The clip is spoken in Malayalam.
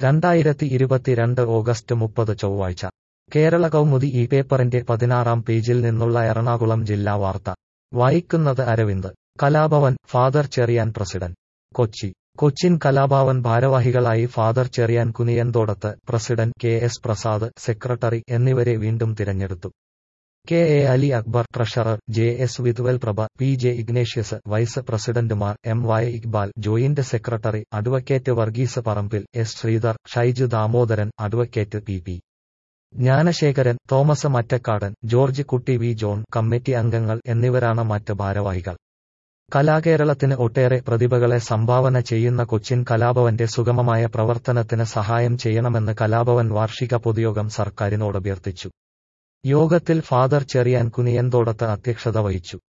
രണ്ടായിരത്തി ഇരുപത്തിരണ്ട് ഓഗസ്റ്റ് മുപ്പത് ചൊവ്വാഴ്ച കേരള കൗമുദി ഈ പേപ്പറിന്റെ പതിനാറാം പേജിൽ നിന്നുള്ള എറണാകുളം ജില്ലാ വാർത്ത വായിക്കുന്നത് അരവിന്ദ് കലാഭവൻ ഫാദർ ചെറിയാൻ പ്രസിഡന്റ് കൊച്ചി കൊച്ചിൻ കലാഭവൻ ഭാരവാഹികളായി father Cheriyan Kuniyanthodath president K S Prasad secretary എന്നിവരെ വീണ്ടും തിരഞ്ഞെടുത്തു K A Ali Akbar treasurer J S Vidhuval Prabha P J Ignatius vice പ്രസിഡന്റുമാർ M Y Iqbal joint secretary advocate Varghese Parambil S Sreedhar Shaiju Damodaran advocate P P Jnanasekharan Thomas Mattakkadan George Kutty V John committee അംഗങ്ങൾ എന്നിവരാണ് മറ്റ് ഭാരവാഹികൾ കലാകേരളത്തിന് ഒട്ടേറെ പ്രതിഭകളെ സംഭാവന ചെയ്യുന്ന കൊച്ചിൻ കലാഭവന്റെ സുഗമമായ പ്രവർത്തനത്തിന് സഹായം ചെയ്യണമെന്ന് കലാഭവൻ വാർഷിക പൊതുയോഗം സർക്കാരിനോട് അഭ്യർത്ഥിച്ചു യോഗത്തിൽ ഫാദർ ചെറിയാൻ കുനിയന്തോടത്ത് അധ്യക്ഷത വഹിച്ചു